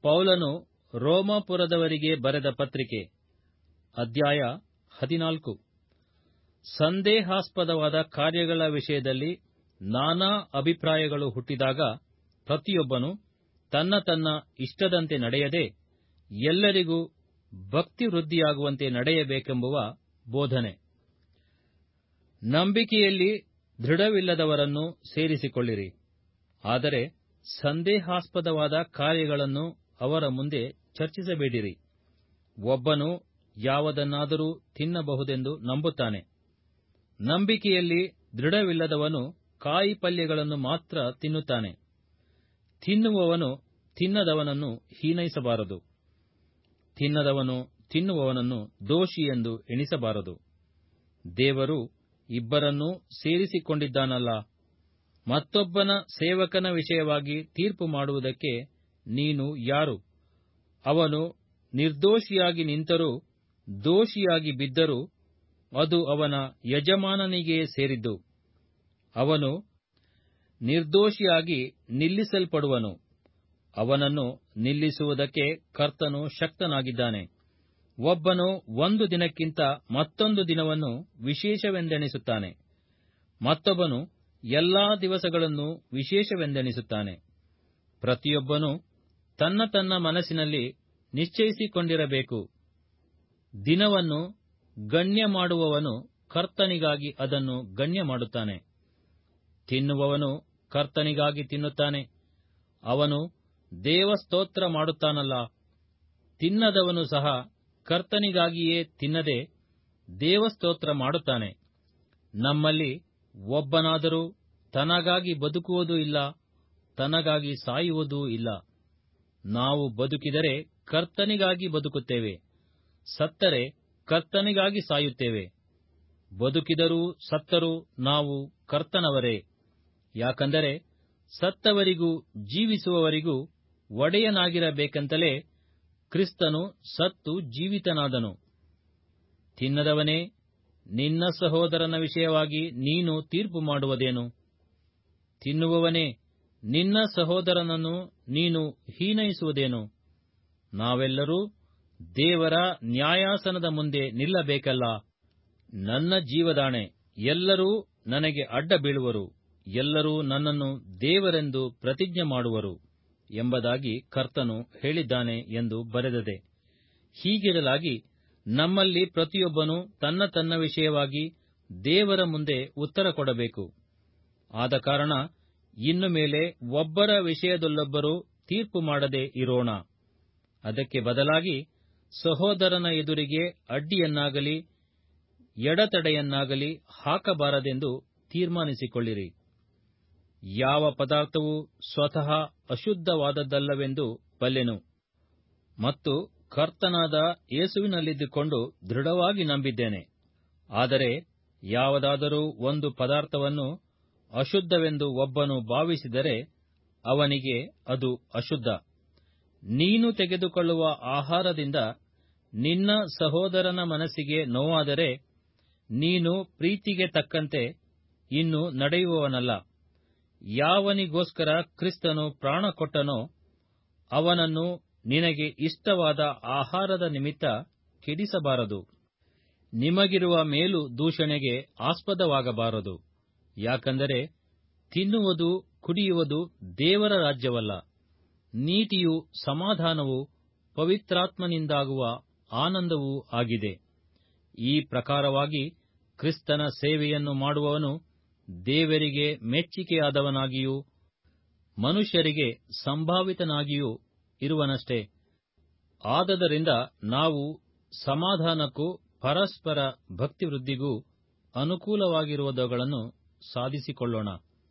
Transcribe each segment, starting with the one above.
ಪೌಲನು ರೋಮಾಪುರದವರಿಗೆ ಬರೆದ ಪತ್ರಿಕೆ ಅಧ್ಯಾಯ ಹದಿನಾಲ್ಕು ಸಂದೇಹಾಸ್ಪದವಾದ ಕಾರ್ಯಗಳ ವಿಷಯದಲ್ಲಿ ನಾನಾ ಅಭಿಪ್ರಾಯಗಳು ಹುಟ್ಟಿದಾಗ ಪ್ರತಿಯೊಬ್ಬನು ತನ್ನ ತನ್ನ ಇಷ್ಟದಂತೆ ನಡೆಯದೆ ಎಲ್ಲರಿಗೂ ಭಕ್ತಿ ವೃದ್ಧಿಯಾಗುವಂತೆ ನಡೆಯಬೇಕೆಂಬುವ ಬೋಧನೆ ನಂಬಿಕೆಯಲ್ಲಿ ದೃಢವಿಲ್ಲದವರನ್ನು ಸೇರಿಸಿಕೊಳ್ಳಿರಿ ಆದರೆ ಸಂದೇಹಾಸ್ಪದವಾದ ಕಾರ್ಯಗಳನ್ನು ಅವರ ಮುಂದೆ ಚರ್ಚಿಸಬೇಡಿರಿ ಒಬ್ಬನು ಯಾವುದನ್ನಾದರೂ ತಿನ್ನಬಹುದೆಂದು ನಂಬುತ್ತಾನೆ ನಂಬಿಕೆಯಲ್ಲಿ ದೃಢವಿಲ್ಲದವನು ಕಾಯಿಪಲ್ಯಗಳನ್ನು ಮಾತ್ರ ತಿನ್ನುತ್ತಾನೆ ತಿನ್ನುವವನು ತಿನ್ನದವನನ್ನು ಹೀನೈಸಬಾರದು ತಿನ್ನದವನು ತಿನ್ನುವವನನ್ನು ದೋಷಿ ಎಂದು ಎಣಿಸಬಾರದು ದೇವರು ಇಬ್ಬರನ್ನೂ ಸೇರಿಸಿಕೊಂಡಿದ್ದಾನಲ್ಲ ಮತ್ತೊಬ್ಬನ ಸೇವಕನ ವಿಷಯವಾಗಿ ತೀರ್ಪು ಮಾಡುವುದಕ್ಕೆ ನೀನು ಯಾರು ಅವನು ನಿರ್ದೋಷಿಯಾಗಿ ನಿಂತರೂ ದೋಷಿಯಾಗಿ ಬಿದ್ದರೂ ಅದು ಅವನ ಯಜಮಾನನಿಗೇ ಸೇರಿದ್ದು ಅವನು ನಿರ್ದೋಷಿಯಾಗಿ ನಿಲ್ಲಿಸಲ್ಪಡುವನು ಅವನನ್ನು ನಿಲ್ಲಿಸುವುದಕ್ಕೆ ಕರ್ತನು ಶಕ್ತನಾಗಿದ್ದಾನೆ ಒಬ್ಬನು ಒಂದು ದಿನಕ್ಕಿಂತ ಮತ್ತೊಂದು ದಿನವನ್ನು ವಿಶೇಷವೆಂದೆಣಿಸುತ್ತಾನೆ ಮತ್ತೊಬ್ಬನು ಎಲ್ಲಾ ದಿವಸಗಳನ್ನು ವಿಶೇಷವೆಂದೆಣಿಸುತ್ತಾನೆ ಪ್ರತಿಯೊಬ್ಬನು ತನ್ನ ತನ್ನ ಮನಸ್ಸಿನಲ್ಲಿ ನಿಶ್ಚಯಿಸಿಕೊಂಡಿರಬೇಕು ದಿನವನ್ನು ಗಣ್ಯ ಮಾಡುವವನು ಕರ್ತನಿಗಾಗಿ ಅದನ್ನು ಗಣ್ಯ ಮಾಡುತ್ತಾನೆ ತಿನ್ನುವವನು ಕರ್ತನಿಗಾಗಿ ತಿನ್ನುತ್ತಾನೆ ಅವನು ದೇವಸ್ತೋತ್ರ ಮಾಡುತ್ತಾನಲ್ಲ ತಿನ್ನದವನು ಸಹ ಕರ್ತನಿಗಾಗಿಯೇ ತಿನ್ನದೆ ದೇವಸ್ತೋತ್ರ ಮಾಡುತ್ತಾನೆ ನಮ್ಮಲ್ಲಿ ಒಬ್ಬನಾದರೂ ತನಗಾಗಿ ಬದುಕುವುದೂ ಇಲ್ಲ ತನಗಾಗಿ ಸಾಯುವುದೂ ಇಲ್ಲ ನಾವು ಬದುಕಿದರೆ ಕರ್ತನಿಗಾಗಿ ಬದುಕುತ್ತೇವೆ ಸತ್ತರೆ ಕರ್ತನಿಗಾಗಿ ಸಾಯುತ್ತೇವೆ ಬದುಕಿದರೂ ಸತ್ತರೂ ನಾವು ಕರ್ತನವರೇ ಯಾಕಂದರೆ ಸತ್ತವರಿಗೂ ಜೀವಿಸುವವರಿಗೂ ಒಡೆಯನಾಗಿರಬೇಕೆಂತಲೇ ಕ್ರಿಸ್ತನು ಸತ್ತು ಜೀವಿತನಾದನು ತಿನ್ನದವನೇ ನಿನ್ನ ಸಹೋದರನ ವಿಷಯವಾಗಿ ನೀನು ತೀರ್ಪು ಮಾಡುವುದೇನು ತಿನ್ನುವವನೇ ನಿನ್ನ ಸಹೋದರನನ್ನು ನೀನು ಹೀನೈಸುವುದೇನು ನಾವೆಲ್ಲರೂ ದೇವರ ನ್ಯಾಯಾಸನದ ಮುಂದೆ ನಿಲ್ಲಬೇಕಲ್ಲ ನನ್ನ ಜೀವದಾಣೆ ಎಲ್ಲರೂ ನನಗೆ ಅಡ್ಡ ಬೀಳುವರು ಎಲ್ಲರೂ ನನ್ನನ್ನು ದೇವರೆಂದು ಪ್ರತಿಜ್ಞೆ ಮಾಡುವರು ಎಂಬುದಾಗಿ ಕರ್ತನು ಹೇಳಿದ್ದಾನೆ ಎಂದು ಬರೆದದೆ ಹೀಗಿರಲಾಗಿ ನಮ್ಮಲ್ಲಿ ಪ್ರತಿಯೊಬ್ಬನು ತನ್ನ ತನ್ನ ವಿಷಯವಾಗಿ ದೇವರ ಮುಂದೆ ಉತ್ತರ ಕೊಡಬೇಕು ಆದ ಕಾರಣ ಇನ್ನು ಮೇಲೆ ಒಬ್ಬರ ವಿಷಯದಲ್ಲೊಬ್ಬರು ತೀರ್ಪು ಮಾಡದೆ ಇರೋಣ ಅದಕ್ಕೆ ಬದಲಾಗಿ ಸಹೋದರನ ಎದುರಿಗೆ ಅಡ್ಡಿಯನ್ನಾಗಲಿ ಎಡತಡೆಯನ್ನಾಗಲಿ ಹಾಕಬಾರದೆಂದು ತೀರ್ಮಾನಿಸಿಕೊಳ್ಳಿರಿ ಯಾವ ಪದಾರ್ಥವೂ ಸ್ವತಃ ಅಶುದ್ಧವಾದದ್ದಲ್ಲವೆಂದು ಬಲ್ಲೆನು ಮತ್ತು ಕರ್ತನಾದ ಯೇಸುವಿನಲ್ಲಿದ್ದುಕೊಂಡು ದೃಢವಾಗಿ ನಂಬಿದ್ದೇನೆ ಆದರೆ ಯಾವುದಾದರೂ ಒಂದು ಪದಾರ್ಥವನ್ನು ಅಶುದ್ಧವೆಂದು ಒಬ್ಬನು ಭಾವಿಸಿದರೆ ಅವನಿಗೆ ಅದು ಅಶುದ್ಧ ನೀನು ತೆಗೆದುಕೊಳ್ಳುವ ಆಹಾರದಿಂದ ನಿನ್ನ ಸಹೋದರನ ಮನಸ್ಸಿಗೆ ನೋವಾದರೆ ನೀನು ಪ್ರೀತಿಗೆ ತಕ್ಕಂತೆ ಇನ್ನು ನಡೆಯುವವನಲ್ಲ ಯಾವನಿಗೋಸ್ಕರ ಕ್ರಿಸ್ತನು ಪ್ರಾಣ ಕೊಟ್ಟನೋ ಅವನನ್ನು ನಿನಗೆ ಇಷ್ಟವಾದ ಆಹಾರದ ನಿಮಿತ್ತ ಕೆಡಿಸಬಾರದು ನಿಮಗಿರುವ ಮೇಲು ದೂಷಣೆಗೆ ಆಸ್ಪದವಾಗಬಾರದು ಯಾಕಂದರೆ ತಿನ್ನುವುದು ಕುಡಿಯುವುದು ದೇವರ ರಾಜ್ಯವಲ್ಲ ನೀತಿಯು ಸಮಾಧಾನವು ಪವಿತ್ರಾತ್ಮನಿಂದಾಗುವ ಆನಂದವೂ ಆಗಿದೆ ಈ ಪ್ರಕಾರವಾಗಿ ಕ್ರಿಸ್ತನ ಸೇವೆಯನ್ನು ಮಾಡುವವನು ದೇವರಿಗೆ ಮೆಚ್ಚಿಕೆಯಾದವನಾಗಿಯೂ ಮನುಷ್ಯರಿಗೆ ಸಂಭಾವಿತನಾಗಿಯೂ ಇರುವನಷ್ಟೇ ಆದದರಿಂದ ನಾವು ಸಮಾಧಾನಕ್ಕೂ ಪರಸ್ಪರ ಭಕ್ತಿವೃದ್ಧಿಗೂ ಅನುಕೂಲವಾಗಿರುವುದಗಳನ್ನು ಸಾಧಿಸಿಕೊಳ್ಳೋಣ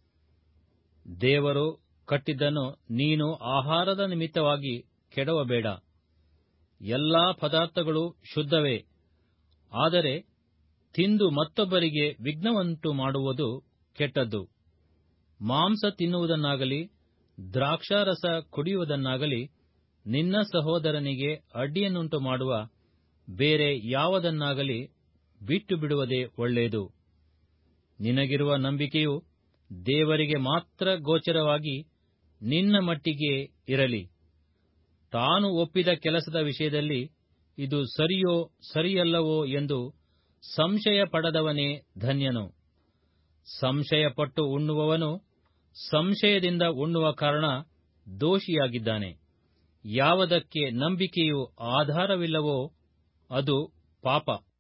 ದೇವರು ಕಟ್ಟಿದ್ದನ್ನು ನೀನು ಆಹಾರದ ನಿಮಿತ್ತವಾಗಿ ಕೆಡವಬೇಡ ಎಲ್ಲಾ ಪದಾರ್ಥಗಳು ಶುದ್ಧವೇ ಆದರೆ ತಿಂದು ಮತ್ತೊಬ್ಬರಿಗೆ ವಿಘ್ನವುಂಟು ಮಾಡುವುದು ಕೆಟ್ಟದ್ದು ಮಾಂಸ ತಿನ್ನುವುದನ್ನಾಗಲಿ ದ್ರಾಕ್ಷಾರಸ ಕುಡಿಯುವುದನ್ನಾಗಲಿ ನಿನ್ನ ಸಹೋದರನಿಗೆ ಅಡ್ಡಿಯನ್ನುಂಟು ಮಾಡುವ ಬೇರೆ ಯಾವುದನ್ನಾಗಲಿ ಬಿಟ್ಟು ಬಿಡುವುದೇ ಒಳ್ಳೆಯದು ನಿನಗಿರುವ ನಂಬಿಕೆಯು ದೇವರಿಗೆ ಮಾತ್ರ ಗೋಚರವಾಗಿ ನಿನ್ನ ಮಟ್ಟಿಗೆ ಇರಲಿ ತಾನು ಒಪ್ಪಿದ ಕೆಲಸದ ವಿಷಯದಲ್ಲಿ ಇದು ಸರಿಯೋ ಸರಿಯಲ್ಲವೋ ಎಂದು ಸಂಶಯ ಪಡದವನೇ ಧನ್ಯನು ಸಂಶಯಪಟ್ಟು ಉಣ್ಣುವವನು ಸಂಶಯದಿಂದ ಉಣ್ಣುವ ಕಾರಣ ದೋಷಿಯಾಗಿದ್ದಾನೆ ಯಾವುದಕ್ಕೆ ನಂಬಿಕೆಯು ಆಧಾರವಿಲ್ಲವೋ ಅದು ಪಾಪ